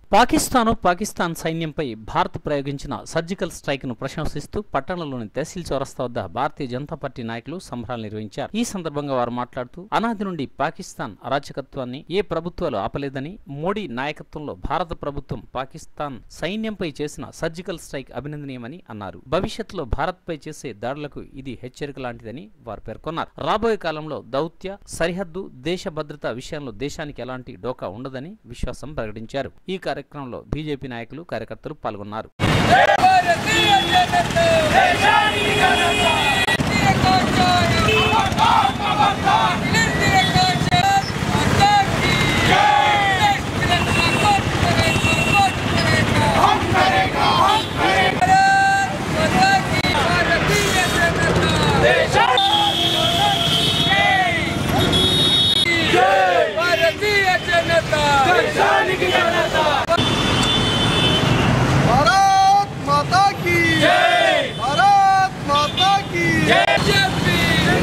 పాకిస్తాను పాకిస్తాన్ సైన్యంపై భారత్ ప్రయోగించిన surgical strike ను ప్రశంసిస్తూ పట్టణంలోని తహసీల్ చౌరస్తా వద్ద భారతీయ జనతా పార్టీ నాయకులు సంబరాలు నిర్వహించారు ఈ సందర్భంగా వారు మాట్లాడుతూ అనాది నుండి పాకిస్తాన్ అరాచకత్వాన్ని ఏ ప్రభుత్వాలు ఆపలేదని మోడీ నాయకత్వంలో భారత ప్రభుత్వం పాకిస్తాన్ సైన్యంపై చేసిన సర్జికల్ స్ట్రైక్ అభినందనీయమని అన్నారు భవిష్యత్తులో భారత్ పై చేసే దాడులకు ఇది హెచ్చరిక లాంటిదని వారు పేర్కొన్నారు రాబోయే కాలంలో దౌత్య సరిహద్దు దేశ భద్రత విషయంలో దేశానికి ఎలాంటి డోకా ఉండదని విశ్వాసం ప్రకటించారు ఈ కార్యక్రమంలో బీజేపీ నాయకులు కార్యకర్తలు పాల్గొన్నారు భారతీయ జనతా దేశానికి ఘనత భారతీయ కోట ఇండియా కోట అతకి జై తిరంగా కోట్ కరేగా కోట్ కరేగా హమ్ కరేగా హమ్ కరేగా అతకి భారతీయ జనతా దేశానికి జై భారతీయ జనతా దేశానికి ఘనత भारत माता की జై भारत माता की బీజేపీ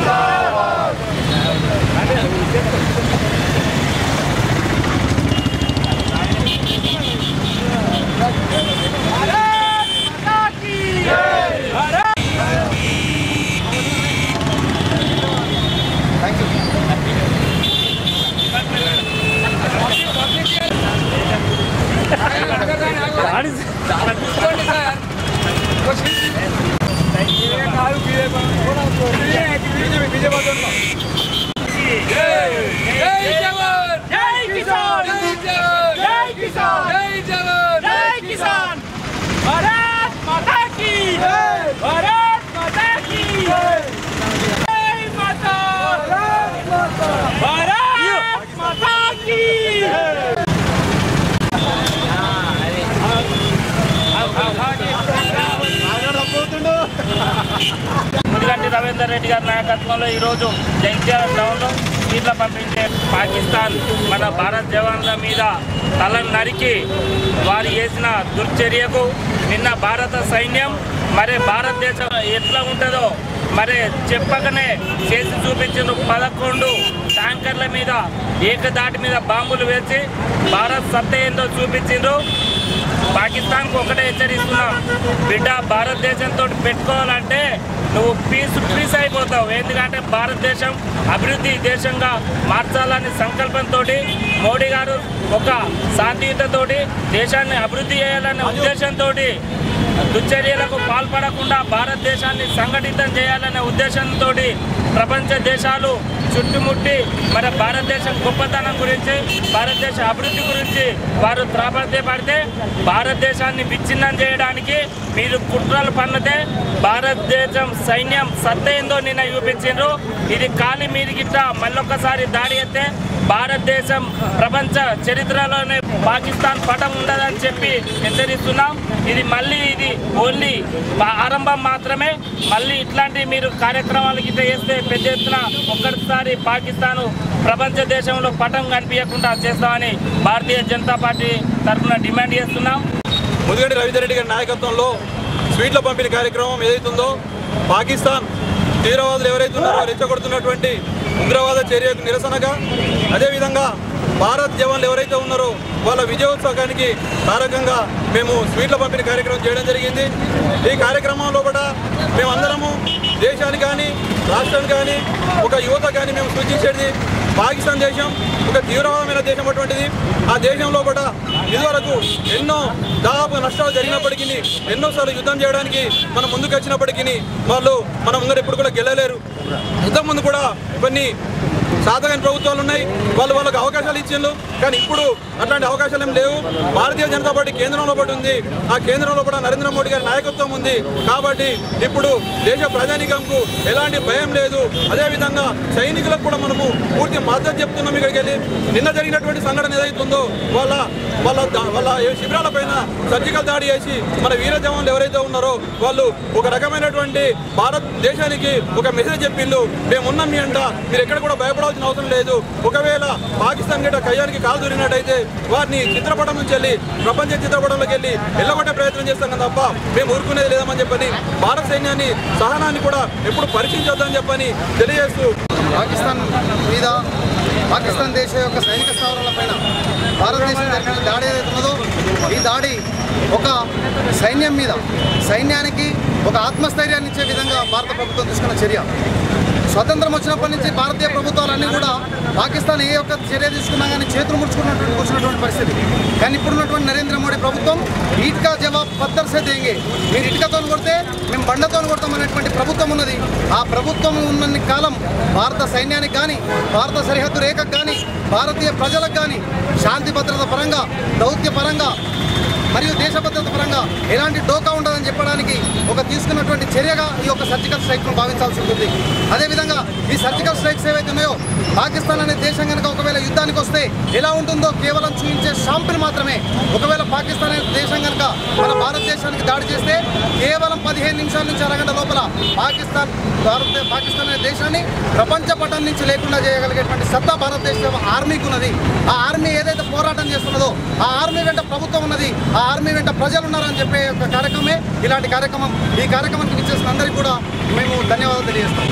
తీసుకోండి సార్ జై జవాన్ జై కిసాన్ జై జవాన్ జై కిసాన్ జై జవాన్ జై కిసాన్ భారత్ మాతా కీ భారత్ మాతా కీ జై మాతా భారత్ మాతా కీ ముదిగంటి రవీందర్ రెడ్డి గారి నాయకత్వంలో ఈరోజు జగిత్యాల టౌన్లో సీట్ల పంపించే పాకిస్తాన్ మన భారత్ జవాన్ల మీద తలను నరికి వారు చేసిన దుర్చర్యకు నిన్న భారత సైన్యం మరి భారతదేశం ఎట్లా ఉంటుందో మరి చెప్పకనే చేసి చూపించిన పదకొండు ట్యాంకర్ల మీద ఏకదాటి మీద బాంబులు వేసి భారత్ సత్తా ఏందో చూపించిండ్రు పాకిస్తాన్కు ఒకటే హెచ్చరిస్తున్నాం బిడ్డ భారతదేశంతో పెట్టుకోవాలంటే నువ్వు పీస్ పీస్ అయిపోతావు ఎందుకంటే భారతదేశం అభివృద్ధి దేశంగా మార్చాలని సంకల్పంతో మోడీ గారు ఒక శాంతియుతతోటి దేశాన్ని అభివృద్ధి చేయాలనే ఉద్దేశంతో దుశ్చర్యలకు పాల్పడకుండా భారతదేశాన్ని సంఘటితం చేయాలనే ఉద్దేశంతో ప్రపంచ దేశాలు చుట్టుముట్టి మన భారతదేశం గొప్పతనం గురించి భారతదేశ అభివృద్ధి గురించి వారు త్రాపత్యపడితే భారతదేశాన్ని విచ్ఛిన్నం చేయడానికి మీరు కుట్రలు పన్నితే భారతదేశం సైన్యం సత్తయిందో నిన్న చూపించిండ్రు ఇది కాలి మీరు గిట్ట మళ్ళొక్కసారి దాడి అయితే భారతదేశం ప్రపంచ చరిత్రలోనే పాకిస్తాన్ పటం ఉండదని చెప్పి హెచ్చరిస్తున్నాం ఇది మళ్ళీ ఇది ఓన్లీ ఆరంభం మాత్రమే మళ్ళీ ఇట్లాంటి మీరు కార్యక్రమాలు గిట్ట చేస్తే పెద్ద ఎత్తున ఒక్కసారి పాకిస్తాన్ ప్రపంచ దేశంలో పటం కనిపించకుండా చేస్తామని భారతీయ జనతా పార్టీ తరఫున డిమాండ్ చేస్తున్నాం ముదిగంటి రవీందర్ రెడ్డి గారి నాయకత్వంలో స్వీట్ల పంపిణీ కార్యక్రమం ఏదైతుందో పాకిస్తాన్ తీవ్రవాదులు ఎవరైతే ఉన్నారో రెచ్చగొడుతున్నటువంటి ఉగ్రవాద చర్యకు నిరసనగా అదేవిధంగా భారత్ జవాన్లు ఎవరైతే ఉన్నారో వాళ్ళ విజయోత్సవానికి కారకంగా మేము స్వీట్ల పంపిణీ కార్యక్రమం చేయడం జరిగింది ఈ కార్యక్రమంలో కూడా మేమందరము దేశానికి కానీ రాష్ట్రానికి కానీ ఒక యువత కానీ మేము సూచించేది పాకిస్తాన్ దేశం ఒక తీవ్రవాదమైన దేశం అటువంటిది ఆ దేశంలో కూడా ఇదివరకు ఎన్నో దాదాపు నష్టాలు జరిగినప్పటికీ ఎన్నోసార్లు యుద్ధం చేయడానికి మనం ముందుకు వచ్చినప్పటికీ వాళ్ళు మన ముందర ఎప్పుడు కూడా గెలలేరు ఇంతకుముందు కూడా కొన్ని సాధకమైన ప్రభుత్వాలు ఉన్నాయి వాళ్ళు వాళ్ళకి అవకాశాలు ఇచ్చిండ్రు కానీ ఇప్పుడు అట్లాంటి అవకాశాలు ఏం లేవు భారతీయ జనతా పార్టీ కేంద్రంలో పాటు ఉంది ఆ కేంద్రంలో కూడా నరేంద్ర మోడీ గారి నాయకత్వం ఉంది కాబట్టి ఇప్పుడు దేశ ప్రజానికంకు ఎలాంటి భయం లేదు అదేవిధంగా సైనికులకు కూడా మనము పూర్తి మద్దతు చెప్తున్నాం ఇక్కడికి వెళ్ళి నిన్న జరిగినటువంటి సంఘటన ఏదైతుందో వాళ్ళ వాళ్ళ దా- వాళ్ళ ఏ శిబిరాల పైన సర్జికల్ దాడి చేసి మన వీర జవాన్లు ఎవరైతే ఉన్నారో వాళ్ళు ఒక రకమైనటువంటి భారతదేశానికి ఒక మెసేజ్ చెప్పిండు మేము ఉన్నాం మీ అంట మీరు ఎక్కడ కూడా భయపడాల్సిన అవసరం లేదు ఒకవేళ పాకిస్తాన్ గట్ట కయ్యానికి కాలు దూరినట్టయితే వారిని చిత్రపటం నుంచి వెళ్ళి ప్రపంచ చిత్రపటంలోకి వెళ్ళి వెళ్ళగొట్టే ప్రయత్నం చేస్తాం కదా తప్ప మేము ఊరుకునేది లేదమని చెప్పని భారత సైన్యాన్ని సహనాన్ని కూడా ఎప్పుడు పరీక్షించొద్దని చెప్పని తెలియజేస్తూ పాకిస్తాన్ మీద పాకిస్తాన్ దేశం యొక్క సైనిక స్థావరాల పైన భారతదేశం జరిగిన దాడి ఏదైతే ఉన్నదో దాడి ఒక సైన్యం మీద సైన్యానికి ఒక ఆత్మస్థైర్యాన్ని ఇచ్చే విధంగా భారత ప్రభుత్వం తీసుకున్న చర్య స్వతంత్రం వచ్చినప్పటి నుంచి భారతీయ ప్రభుత్వాలన్నీ కూడా పాకిస్తాన్ ఏ ఒక్క చర్య తీసుకున్నా కానీ చేతులు ముడుచుకున్నటువంటి కూర్చున్నటువంటి పరిస్థితి కానీ ఇప్పుడున్నటువంటి నరేంద్ర మోడీ ప్రభుత్వం ఈట్కా జవాబ్ పత్తర్ సే దేంగే మీరు ఇటుకతో కొడితే మేము బండతో కొడతాం అనేటువంటి ప్రభుత్వం ఉన్నది ఆ ప్రభుత్వం ఉన్నన్ని కాలం భారత సైన్యానికి కానీ భారత సరిహద్దు రేఖకు కానీ భారతీయ ప్రజలకు కానీ శాంతి భద్రత పరంగా దౌత్య పరంగా మరియు దేశ భద్రత పరంగా ఎలాంటి డోకా ఉండదని చెప్పడానికి ఒక తీసుకున్నటువంటి చర్యగా ఈ యొక్క సర్జికల్ స్ట్రైక్ను భావించాల్సి ఉంటుంది అదేవిధంగా ఈ సర్జికల్ స్ట్రైక్స్ ఏవైతే ఉన్నాయో పాకిస్తాన్ అనే దేశం కనుక ఒకవేళ యుద్ధానికి వస్తే ఎలా ఉంటుందో కేవలం చూపించే షాంపుల్ మాత్రమే ఒకవేళ పాకిస్తాన్ అనే దేశం కనుక మన భారతదేశానికి దాడి చేస్తే కేవలం పదిహేను నిమిషాల నుంచి అరగంట లోపల పాకిస్తాన్ భారత పాకిస్తాన్ అనే దేశాన్ని ప్రపంచ పటం నుంచి లేకుండా చేయగలిగేటువంటి సత్తా భారతదేశం ఆర్మీకి ఉన్నది ఆ ఆర్మీ ఏదైతే పోరాటం చేస్తున్నదో ఆ ఆర్మీ వెంట ప్రభుత్వం ఉన్నది ఆ ఆర్మీ వెంట ప్రజలు ఉన్నారని చెప్పే ఒక కార్యక్రమమే ఇలాంటి కార్యక్రమం ఈ కార్యక్రమానికి ఇచ్చేసిన అందరికీ కూడా మేము ధన్యవాదాలు తెలియజేస్తాం